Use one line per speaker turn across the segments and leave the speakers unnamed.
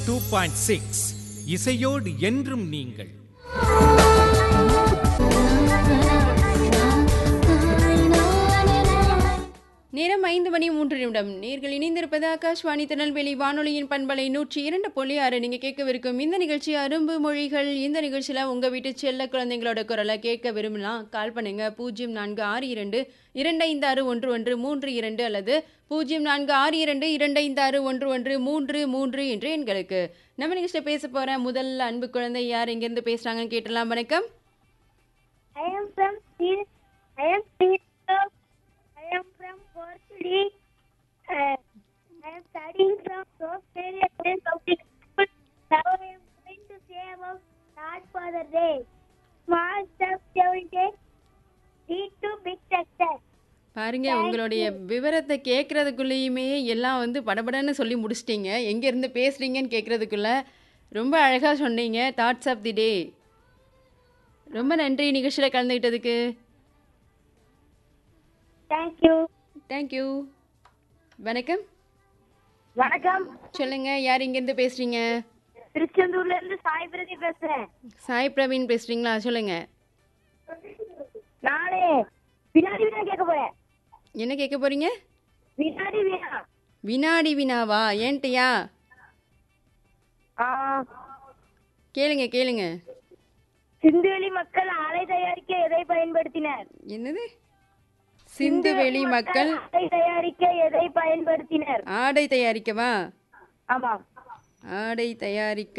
Two point six இசையோடு என்றும் நீங்கள்
நேரம் ஐந்து மணி மூன்று நிமிடம் நேர்கள் இணைந்திருப்பது ஆகாஷ்வாணி திருநெல்வேலி வானொலியின் பண்பலை நூற்றி இரண்டு புள்ளி ஆறு நீங்கள் கேட்கவிருக்கும் இந்த நிகழ்ச்சி அரும்பு மொழிகள் இந்த நிகழ்ச்சியில் உங்கள் வீட்டு செல்ல குழந்தைங்களோட குரலை கேட்க விரும்பலாம் கால் பண்ணுங்க பூஜ்ஜியம் நான்கு ஆறு இரண்டு இரண்டு ஐந்து ஆறு ஒன்று ஒன்று மூன்று இரண்டு அல்லது பூஜ்ஜியம் நான்கு ஆறு இரண்டு இரண்டு ஐந்து ஆறு ஒன்று ஒன்று மூன்று மூன்று என்ற எண்களுக்கு நம்ம நிகழ்ச்சியில் பேச போகிற முதல் அன்பு குழந்தை யார் எங்கேருந்து பேசுகிறாங்கன்னு கேட்டலாம் வணக்கம்
I am from Steel. I am Steel. I am from Portugal. Uh, I am studying from software and public school. Now I am going to say about God Father Day. Small steps every day lead to big success.
பாருங்க உங்களுடைய விவரத்தை கேட்கறதுக்குள்ளேயுமே எல்லாம் வந்து படபடன்னு சொல்லி முடிச்சிட்டீங்க எங்கேருந்து பேசுகிறீங்கன்னு கேட்குறதுக்குள்ள ரொம்ப அழகாக சொன்னீங்க தாட்ஸ் ஆஃப் தி டே ரொம்ப நன்றி நிகழ்ச்சியில் கலந்துக்கிட்டதுக்கு
Thank you.
தேங்க்யூ வணக்கம்
வணக்கம்
சொல்லுங்க யார் இங்கேருந்து பேசுகிறீங்க
திருச்செந்தூர்ல இருந்து சாய் பிரதி பேசுறேன்
சாய் பிரவீன் பேசுகிறீங்களா சொல்லுங்க
நானே வினாடி வினா கேட்க போறேன்
என்ன கேட்க போகிறீங்க
வினாடி வினா
வினாடி வினாவா ஏன்ட்டியா
ஆ,
கேளுங்க கேளுங்க
சிந்துவெளி மக்கள் ஆலை தயாரிக்க எதை பயன்படுத்தினர்
என்னது சிந்துவெளி மக்கள்
ஆடை தயாரிக்க எதை பயன்படுத்தினர்
ஆடை தயாரிக்கவா
ஆமா
ஆடை தயாரிக்க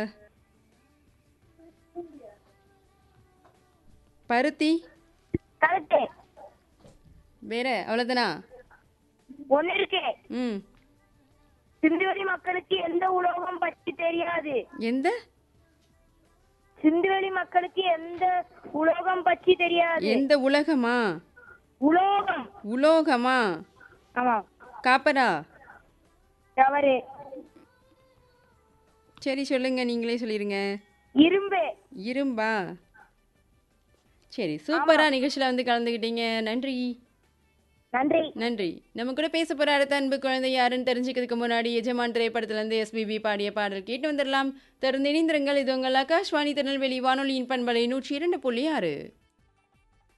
பருத்தி
கரெக்ட்
வேற அவ்வளோதானா
ஒண்ணு இருக்கு
ம்
சிந்துவெளி மக்களுக்கு எந்த உலோகம் பற்றி தெரியாது
எந்த
சிந்துவெளி மக்களுக்கு எந்த உலோகம் பற்றி தெரியாது
எந்த உலகமா
உலோகம்
உலோகமா
ஆமா
காப்பரா
தவறு
சரி சொல்லுங்க நீங்களே சொல்லிடுங்க
இரும்பு
இரும்பா சரி சூப்பரா நிகழ்ச்சியில் வந்து கலந்துக்கிட்டீங்க நன்றி
நன்றி
நன்றி நம்ம கூட பேச போற அடுத்த அன்பு குழந்தை யாருன்னு தெரிஞ்சுக்கிறதுக்கு முன்னாடி எஜமான் திரைப்படத்திலிருந்து எஸ்பிபி பாடிய பாடல் கேட்டு வந்துடலாம் தொடர்ந்து இணைந்திருங்கள் இது உங்கள் ஆகாஷ்வாணி திருநெல்வேலி வானொலியின் பண்பலை நூற்றி இரண்டு புள்ளி ஆறு